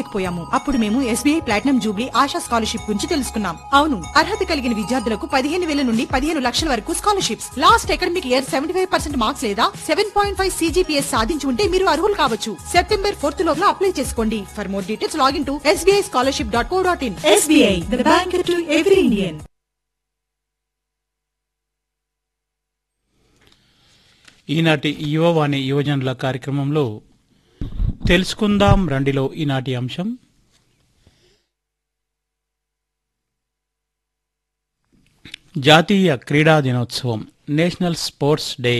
తీసుకోలేకపోయాము అప్పుడు మేము SBI platinum jubilee Asha scholarship గురించి తెలుసుకున్నాం అవును అర్హత కలిగిన విద్యార్థులకు పదిహేను వేల నుండి పదిహేను లక్షల వరకు scholarships last academic year seventy five percent marks లేదా సెవెన్ పాయింట్ ఫైవ్ సీజీపీఎస్ సాధించి ఉంటే మీరు అర్హులు కావచ్చు సెప్టెంబర్ ఫోర్త్ లోపల అప్లై చేసుకోండి for more details login to SBI scholarship dot co dot in SBI the bank to every Indian ఈనాటి యువవాణి యువజనుల కార్యక్రమంలో తెలుసుకుందాం రండిలో ఈనాటి అంశం జాతీయ క్రీడా దినోత్సవం నేషనల్ స్పోర్ట్స్ డే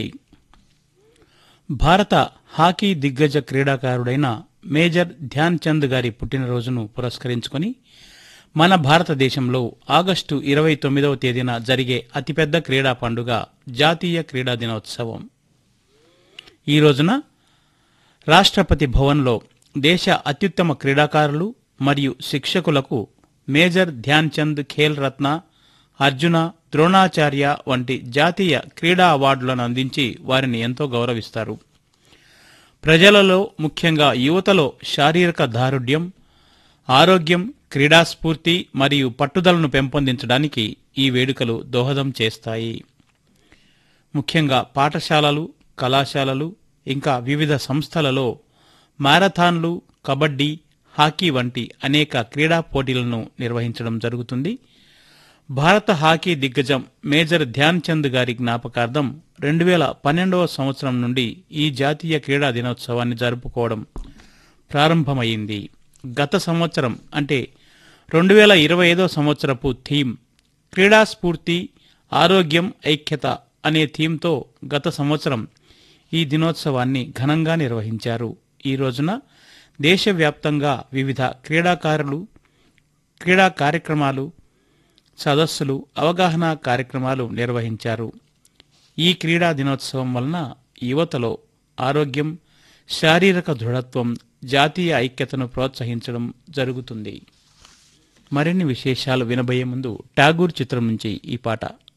భారత హాకీ దిగ్గజ క్రీడాకారుడైన మేజర్ ధ్యాన్ చంద్ గారి పుట్టినరోజును పురస్కరించుకొని మన భారతదేశంలో ఆగస్టు ఇరవై తొమ్మిదవ తేదీన జరిగే అతిపెద్ద క్రీడా పండుగ జాతీయ క్రీడా దినోత్సవం ఈ రోజున రాష్ట్రపతి భవన్లో దేశ అత్యుత్తమ క్రీడాకారులు మరియు శిక్షకులకు మేజర్ ధ్యాన్ చంద్ ఖేల్ రత్న అర్జున ద్రోణాచార్య వంటి జాతీయ క్రీడా అవార్డులను అందించి వారిని ఎంతో గౌరవిస్తారు ప్రజలలో ముఖ్యంగా యువతలో శారీరక దారుఢ్యం ఆరోగ్యం క్రీడాస్ఫూర్తి మరియు పట్టుదలను పెంపొందించడానికి ఈ వేడుకలు దోహదం చేస్తాయి ముఖ్యంగా పాఠశాలలు కళాశాలలు ఇంకా వివిధ సంస్థలలో మారథాన్లు కబడ్డీ హాకీ వంటి అనేక క్రీడా పోటీలను నిర్వహించడం జరుగుతుంది భారత హాకీ దిగ్గజం మేజర్ ధ్యాన్ చంద్ గారి జ్ఞాపకార్థం రెండు వేల పన్నెండవ సంవత్సరం నుండి ఈ జాతీయ క్రీడా దినోత్సవాన్ని జరుపుకోవడం ప్రారంభమైంది గత సంవత్సరం అంటే రెండు వేల ఇరవై ఐదో సంవత్సరపు థీమ్ క్రీడా స్ఫూర్తి ఆరోగ్యం ఐక్యత అనే థీమ్తో గత సంవత్సరం ఈ దినోత్సవాన్ని ఘనంగా నిర్వహించారు ఈ రోజున దేశవ్యాప్తంగా వివిధ క్రీడాకారులు క్రీడా కార్యక్రమాలు సదస్సులు అవగాహన కార్యక్రమాలు నిర్వహించారు ఈ క్రీడా దినోత్సవం వలన యువతలో ఆరోగ్యం శారీరక దృఢత్వం జాతీయ ఐక్యతను ప్రోత్సహించడం జరుగుతుంది మరిన్ని విశేషాలు వినబోయే ముందు టాగూర్ చిత్రం నుంచి ఈ పాట